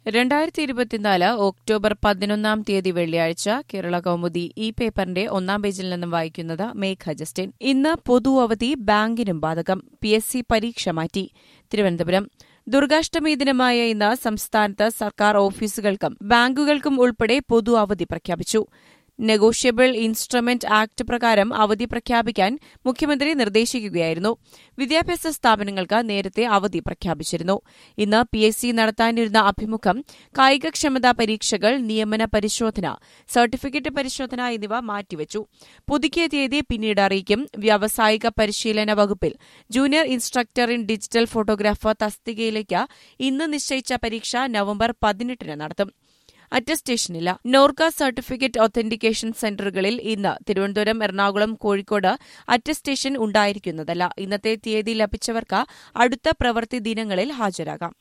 രണ്ടായിരത്തി ഇരുപത്തിനാല് ഒക്ടോബർ പതിനൊന്നാം തീയതി വെള്ളിയാഴ്ച കേരള കൗമുദി ഈ പേപ്പറിന്റെ ഒന്നാം പേജിൽ നിന്നും വായിക്കുന്നത് മേഘ ജസ്റ്റിൻ ഇന്ന് പൊതു അവധി ബാങ്കിനും ബാധകം പി എസ് സി പരീക്ഷ മാറ്റി തിരുവനന്തപുരം ദുർഗാഷ്ടമി ദിനമായ ഇന്ന് സംസ്ഥാനത്ത് സർക്കാർ ഓഫീസുകൾക്കും ബാങ്കുകൾക്കും ഉൾപ്പെടെ പൊതു അവധി പ്രഖ്യാപിച്ചു നെഗോഷ്യബിൾ ഇൻസ്ട്രുമെന്റ് ആക്ട് പ്രകാരം അവധി പ്രഖ്യാപിക്കാൻ മുഖ്യമന്ത്രി നിർദ്ദേശിക്കുകയായിരുന്നു വിദ്യാഭ്യാസ സ്ഥാപനങ്ങൾക്ക് നേരത്തെ അവധി പ്രഖ്യാപിച്ചിരുന്നു ഇന്ന് പി എസ് സി നടത്താനിരുന്ന അഭിമുഖം കായികക്ഷമതാ പരീക്ഷകൾ നിയമന പരിശോധന സർട്ടിഫിക്കറ്റ് പരിശോധന എന്നിവ മാറ്റിവച്ചു പുതുക്കിയ തീയതി പിന്നീട് അറിയിക്കും വ്യാവസായിക പരിശീലന വകുപ്പിൽ junior instructor in digital photographer തസ്തികയിലേക്ക് ഇന്ന് നിശ്ചയിച്ച പരീക്ഷ നവംബർ പതിനെട്ടിന് നടത്തും അറ്റസ്റ്റേഷനില്ല നോർക്ക സർട്ടിഫിക്കറ്റ് ഒത്തന്റിക്കേഷൻ സെന്ററുകളിൽ ഇന്ന് തിരുവനന്തപുരം എറണാകുളം കോഴിക്കോട് അറ്റസ്റ്റേഷൻ ഉണ്ടായിരിക്കുന്നതല്ല ഇന്നത്തെ തീയതി ലഭിച്ചവർക്ക് അടുത്ത പ്രവൃത്തി ദിനങ്ങളിൽ ഹാജരാകാം